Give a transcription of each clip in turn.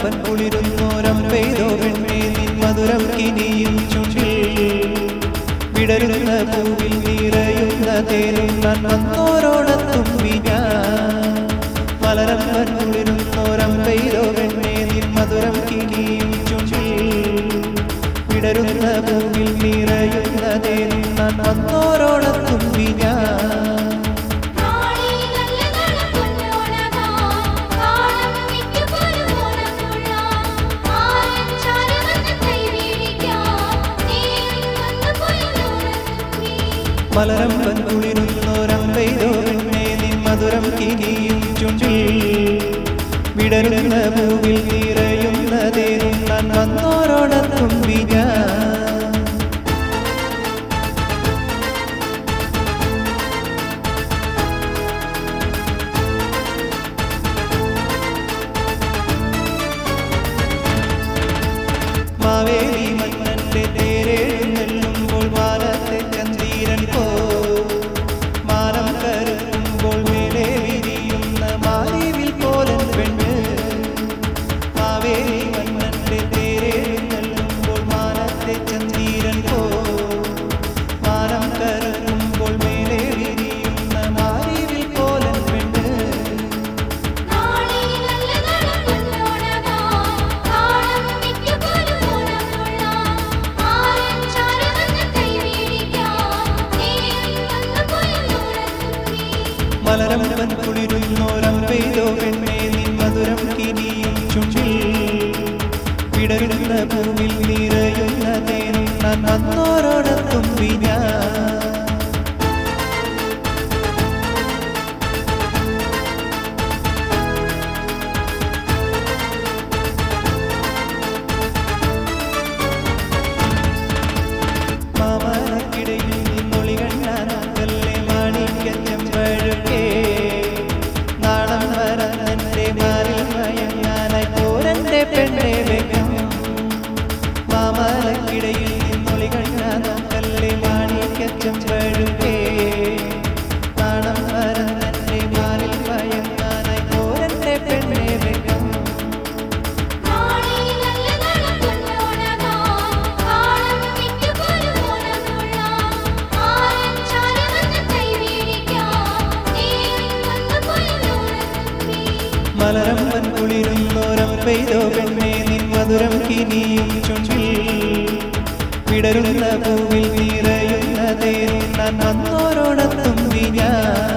മലരമ്പൻ കുളിരുന്നോരം പെയ്തോ പെണ്ണേ നിൻ മധുരം കിനിയും ചുണ്ടിൽ വിടരുന്ന പൂവിൽ നിറയുന്ന തേനും ഞാൻ വന്നോരോടത്തുമ്പി ഞാൻ മലരമ്പൻ കുളിരുന്നോരം പെയ്തോ പെണ്ണേ നിൻ മധുരം കിനിയും ചുണ്ടിൽ വിടരുന്ന പൂവിൽ നിറയുന്ന തേനും ഞാൻ വന്നോരോടത്തുമ്പി ഞാൻ നാളെ നല്ല നല്ല പൊന്നോണമാ കാലം വിട്ടു പോലും ഓണമുള്ളാം ആരൻ ചാരവന്ന് കൈവീഴിക്കാം നേരിൽ വന്നു പോയൊരോണത്തുമ്പി മലരമ്പൻ കുളിരുന്നോരം പെയ്തോ പെണ്ണേ നിൻ മധുരം കിനിയും ചുണ്ടിൽ വിടരുന്ന പൂവിൽ നിറയുന്ന തേനും ഞാൻ വന്നോരോടത്തുമ്പി ഞാൻ മാവേലി മന്നന്റെ തേരെഴുന്നള്ളുമ്പോൾ മാനത്തെ ചന്ദ്രീരൻ പോ മാനം കരുതുമ്പോൾ മേലെ വിരിയുന്ന മാരിവിൽ പോലൻ പെണ്ണ് മാവേലി മന്നന്റെ തേരെഴുന്നള്ളുമ്പോൾ മാനത്തെ ചന്ദ്രീരൻ പോ മാനം കരുതുമ്പോൾ മേലെ വിരിയുന്ന മാരിവിൽ പോലൻ പെണ്ണ് നാളെ നല്ല നല്ല പൊന്നോണമാ കാലം വിട്ടു പോലും ഓണമുള്ളാം ആരൻ ചാരവന്ന് കൈവീഴിക്കാം നേരിൽ വന്നു പോയൊരോണത്തുമ്പി മലരമ്പൻ കുളിരുന്നോരം പെയ്തോ പെണ്ണേ നിൻ മധുരം കിനിയും ചുണ്ടിൽ വിടരുന്ന പൂവിൽ നിറയുന്ന തേനും ഞാൻ വന്നോരോടത്തുമ്പി ഞാൻ മാമരക്കിടയിൽ നിന്നൊളി കണ്ണാനല്ലേ മാണിക്യച്ചമ്പഴുക്കേ നാളം വരന്നെ മാറിൽ മയങ്ങാനായി പോരന്റെ പെണ്ണെ വേഗം മാമരക്കിടയിൽ നിന്നൊളി കണ്ണാനല്ലേ മാണിക്യച്ചമ്പഴുക്കേ നാളം വരന്നെ മാറിൽ മയങ്ങാനായി പോരന്റെ പെണ്ണെ വേഗം നാളെ നല്ല നല്ല പൊന്നോണമാ കാലം വിട്ടു പോലും ഓണമുള്ളാം ആരൻ ചാരവന്ന് കൈവീഴിക്കാം നേരിൽ വന്നു പോയൊരോണത്തുമ്പി മലരമ്പൻ കുളിരുന്നോരം പെയ്തോ പെണ്ണേ നിൻ മധുരം കിനിയും ചുണ്ടിൽ വിടരുന്ന പൂവിൽ നിറയുന്ന തേനും ഞാൻ വന്നോരോടത്തുമ്പി ഞാൻ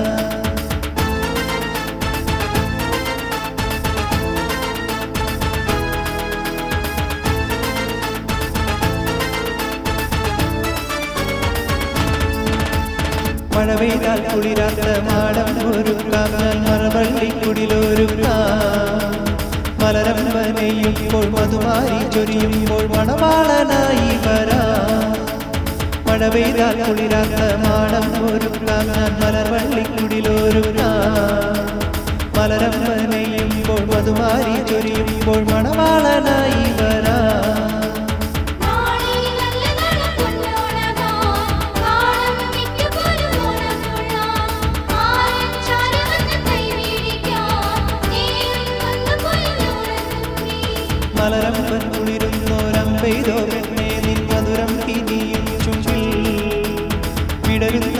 മഴ പെയ്താൽ കുളിരാത്ത മാടം ഒരുക്കാം ഞാൻ മറവള്ളി കുടിലൊരുക്കാം മലരമ്പനെയുമ്പോൾ മധുമാരി ചൊരിയുമ്പോൾ മണവാളനായി വരാം മഴ പെയ്താൽ കുളിരാത്ത മാടം ഒരുക്കാം ഞാൻ മലർവള്ളി കുടിലൊരുക്കാം മലരമ്പനെയുമ്പോൾ മധുമാരി ചൊരിയുമ്പോൾ മണവാളനായി വരാം നാളെ നല്ല നല്ല പൊന്നോണമാ കാലം വിട്ടു പോലും ഓണമുള്ളാം ആരൻ ചാരവന്ന് കൈവീഴിക്കാം നേരിൽ വന്നു പോയൊരോണത്തുമ്പി മലരമ്പൻ കുളിരുന്നോരം പെയ്തോ പെണ്ണേ നിൻ മധുരം കിനിയും ചുണ്ടിൽ വിടരുന്ന